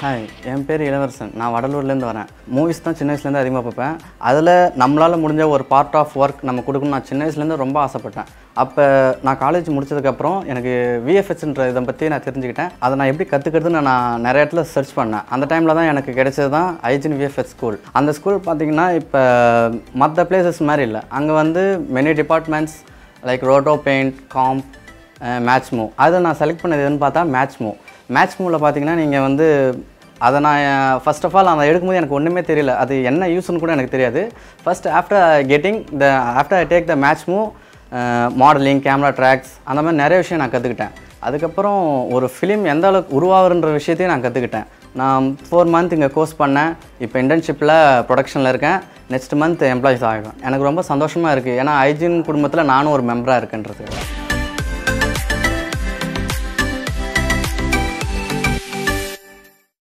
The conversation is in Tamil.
ஹாய் என் பேர் இளவரசன் நான் வடலூர்லேருந்து வரேன் மூவிஸ் தான் சின்ன வயசுலேருந்து அதிகமாக பார்ப்பேன் அதில் நம்மளால் முடிஞ்ச ஒரு பார்ட் ஆஃப் ஒர்க் நம்ம கொடுக்கணும் நான் சின்ன வயசுலேருந்து ரொம்ப ஆசைப்பட்டேன் அப்போ நான் காலேஜ் முடிச்சதுக்கப்புறம் எனக்கு விஎஃப்எஸ்ன்ற இதை பற்றி நான் தெரிஞ்சுக்கிட்டேன் அதை நான் எப்படி கற்றுக்கிறதுன்னு நான் நிறைய இடத்துல சர்ச் பண்ணேன் அந்த டைமில் தான் எனக்கு கிடைச்சது தான் ஐஜின் விஎஃப்எஸ் ஸ்கூல் அந்த ஸ்கூல் பார்த்தீங்கன்னா இப்போ மற்ற பிளேசஸ் மாதிரி இல்லை அங்கே வந்து many departments like roto paint comp match move அதை நான் செலக்ட் பண்ணது எதுன்னு பார்த்தா மேட்ச் மூவ் மேட்ச் மூவில் பார்த்தீங்கன்னா நீங்கள் வந்து அதை நான் ஃபர்ஸ்ட் ஆஃப் ஆல் அதை எடுக்கும்போது எனக்கு ஒன்றுமே தெரியல அது என்ன யூஸ்னு கூட எனக்கு தெரியாது first after getting the after I take the match move modelling camera tracks அந்த மாதிரி நிறைய விஷயம் நான் கற்றுக்கிட்டேன் அதுக்கப்புறம் ஒரு ஃபிலிம் எந்த அளவுக்கு உருவாகுன்ற விஷயத்தையும் நான் கற்றுக்கிட்டேன் நான் ஃபோர் மந்த் இங்கே கோர்ஸ் பண்ணேன் இப்போ இன்டர்ன்ஷிப்பில் ப்ரொடக்ஷனில் இருக்கேன் நெக்ஸ்ட் மந்த் எம்ப்ளாயிஸ் ஆகிடும் எனக்கு ரொம்ப சந்தோஷமாக இருக்குது ஏன்னா ஐஜின் குடும்பத்தில் நானும் ஒரு மெம்பராக இருக்கேன்றது